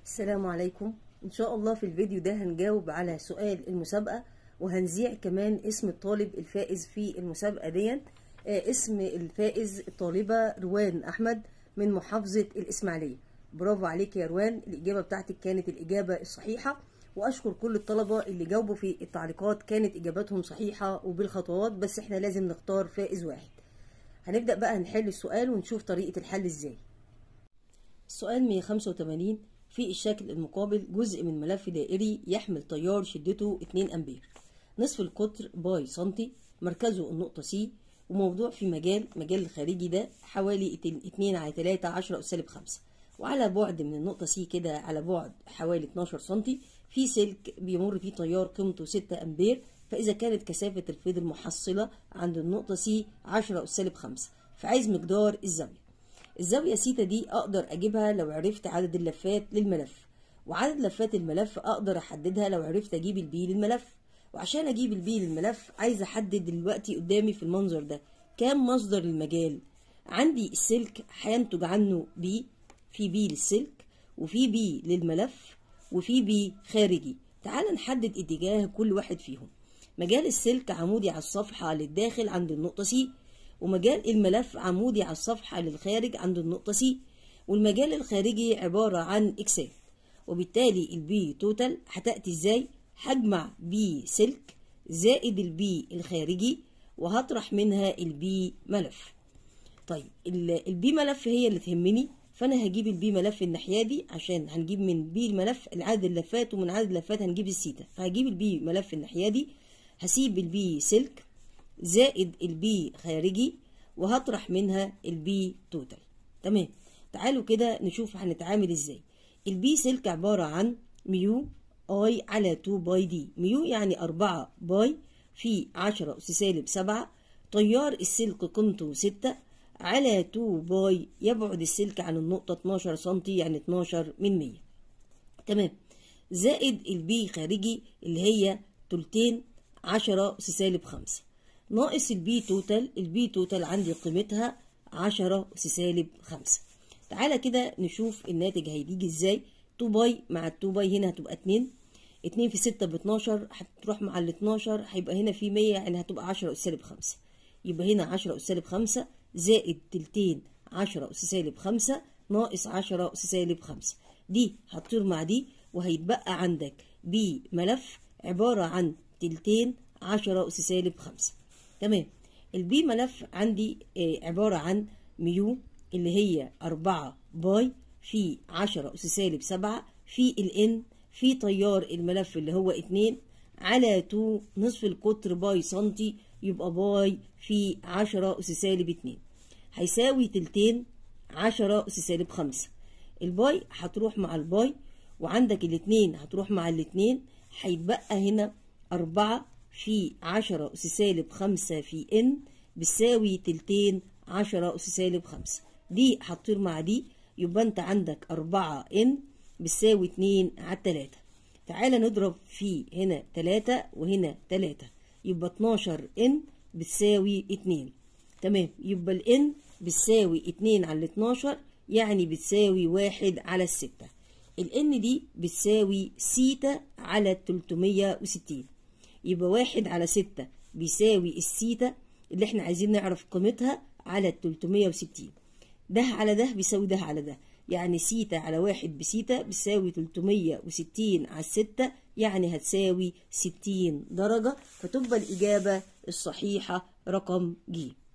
السلام عليكم ان شاء الله في الفيديو ده هنجاوب على سؤال المسابقة وهنذيع كمان اسم الطالب الفائز في المسابقة دي آه، اسم الفائز الطالبة روان احمد من محافظة الاسماعيلية برافو عليك يا روان الاجابة بتاعتك كانت الاجابة الصحيحة واشكر كل الطلبة اللي جاوبوا في التعليقات كانت اجاباتهم صحيحة وبالخطوات بس احنا لازم نختار فائز واحد هنبدأ بقى نحل السؤال ونشوف طريقة الحل ازاي السؤال 185 في الشكل المقابل جزء من ملف دائري يحمل تيار شدته 2 أمبير نصف القطر باي سنتي مركزه النقطة سي وموضوع في مجال مجال الخارجي ده حوالي 2 على 3 10 سالب 5 وعلى بعد من النقطة سي كده على بعد حوالي 12 سنتي في سلك بيمر فيه تيار قيمته 6 أمبير فإذا كانت كثافة الفيض المحصلة عند النقطة سي 10 سالب 5 فعايز مقدار الزاوية الزاوية سيتا دي أقدر أجيبها لو عرفت عدد اللفات للملف وعدد لفات الملف أقدر أحددها لو عرفت أجيب البي للملف وعشان أجيب البي للملف عايز أحدد دلوقتي قدامي في المنظر ده كام مصدر للمجال عندي السلك هينتج عنه بي في بي للسلك وفي بي للملف وفي بي خارجي تعال نحدد اتجاه كل واحد فيهم مجال السلك عمودي على الصفحة للداخل عند النقطة سي ومجال الملف عمودي على الصفحة للخارج عند النقطة سي والمجال الخارجي عبارة عن إكسات وبالتالي البي توتال هتأتي إزاي؟ هجمع بي سلك زائد البي الخارجي وهطرح منها البي ملف طيب البي ملف هي اللي تهمني فأنا هجيب البي ملف الناحية دي عشان هنجيب من بي الملف العدد اللفات ومن عدد اللفات هنجيب السيتا فهجيب البي ملف الناحية دي هسيب البي سلك زائد البي خارجي وهطرح منها البي توتال تمام تعالوا كده نشوف هنتعامل ازاي البي سلك عبارة عن ميو اي على 2 باي دي ميو يعني 4 باي في 10 أس سالب 7 تيار السلك قيمته 6 على 2 باي يبعد السلك عن النقطة 12 سنتي يعني 12 من 100 تمام زائد البي خارجي اللي هي تلتين 10 أس سالب 5 ناقص البي توتال البي توتال عندي قيمتها 10 أس سالب 5 تعالى كده نشوف الناتج هيجي ازاي 2 باي مع ال 2 باي هنا هتبقى 2 2 في 6 ب 12 هتروح مع ال 12 هيبقى هنا في 100 يعني هتبقى 10 أس سالب 5 يبقى هنا 10 أس سالب 5 زائد تلتين 10 أس سالب 5 ناقص 10 أس سالب 5 دي هتطير مع دي وهيتبقى عندك بي ملف عبارة عن تلتين 10 أس سالب 5 تمام البي ملف عندي عبارة عن ميو اللي هي 4 باي في 10 أس سالب 7 في الان في تيار الملف اللي هو 2 على 2 نصف القطر باي سنتي يبقى باي في 10 أس سالب 2 هيساوي تلتين 10 أس سالب 5 الباي هتروح مع الباي وعندك الاتنين هتروح مع الاتنين هيتبقى هنا 4 في 10 أس سالب 5 في ان بتساوي تلتين 10 أس سالب 5 دي هتطير مع دي يبقى انت عندك 4 ان بتساوي 2 على 3 تعالى نضرب في هنا 3 وهنا 3 يبقى 12 ان بتساوي 2 تمام يبقى الان بتساوي 2 على 12 يعني بتساوي 1 على الستة الان دي بتساوي سيتا على 360 يبقى واحد على ستة بيساوي السيتا اللي احنا عايزين نعرف قيمتها على التلتمية وستين ده على ده بيساوي ده على ده يعني سيتا على واحد بسيتا بيساوي تلتمية وستين على الستة يعني هتساوي ستين درجة فتبقى الإجابة الصحيحة رقم ج